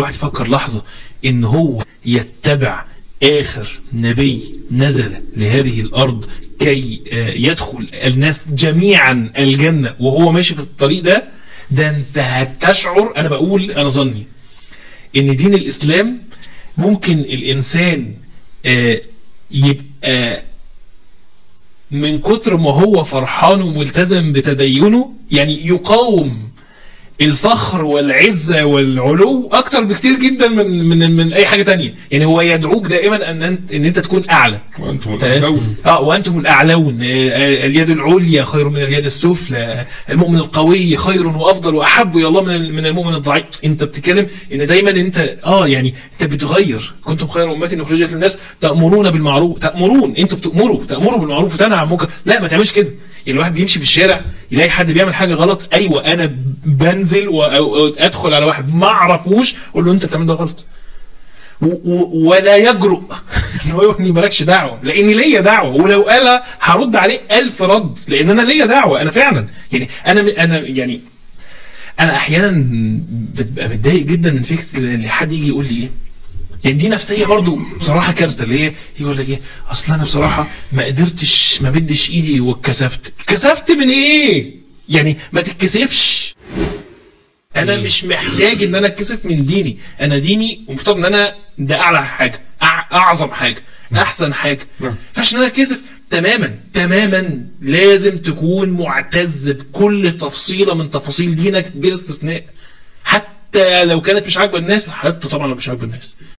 الواحد يفكر لحظة ان هو يتبع اخر نبي نزل لهذه الارض كي آه، يدخل الناس جميعا الجنة وهو ماشي في الطريق ده ده انت هتشعر انا بقول انا ظني ان دين الاسلام ممكن الانسان آه، يبقى من كتر ما هو فرحان وملتزم بتدينه يعني يقاوم الفخر والعزة والعلو اكتر بكتير جدا من من من اي حاجة تانية يعني هو يدعوك دائما ان انت ان انت تكون اعلى وانتم تمام؟ الاعلون اه وانتم الاعلون آه، اليد العليا خير من اليد السفلى المؤمن القوي خير وافضل واحب الى الله من ال- من المؤمن الضعيف انت بتتكلم ان دايما انت اه يعني انت بتغير كنتم خير امه اخرجت للناس تامرون بالمعروف تامرون انتوا بتامروا تامروا بالمعروف وتنهى عن المنكر لا ما تعملش كده يعني الواحد بيمشي في الشارع يلاقي حد بيعمل حاجه غلط ايوه انا بنزل وادخل على واحد ما اعرفوش اقول له انت بتعمل ده غلط و- و- ولا يجرؤ ان هو يقول لي مالكش دعوه لان ليا دعوه ولو قالها هرد عليه ألف رد لان انا ليا دعوه انا فعلا يعني انا انا يعني انا احيانا بتبقى متضايق جدا من فكره ان حد يجي يقول لي ايه يعني دي نفسيه برضو بصراحه كارثه اللي هي يقول لك ايه اصل انا بصراحه ما قدرتش ما بدش ايدي واتكسفت اتكسفت من ايه يعني ما تتكسفش انا مش محتاج ان انا اتكسف من ديني انا ديني ومفترض ان انا ده اعلى حاجه أع- اعظم حاجه احسن حاجه نعم. فعشان انا اتكسف تماما تماما لازم تكون معتز بكل تفصيله من تفاصيل دينك بلا استثناء حتى لو كانت مش عاجبه الناس حتى طبعا لو مش عاجبه الناس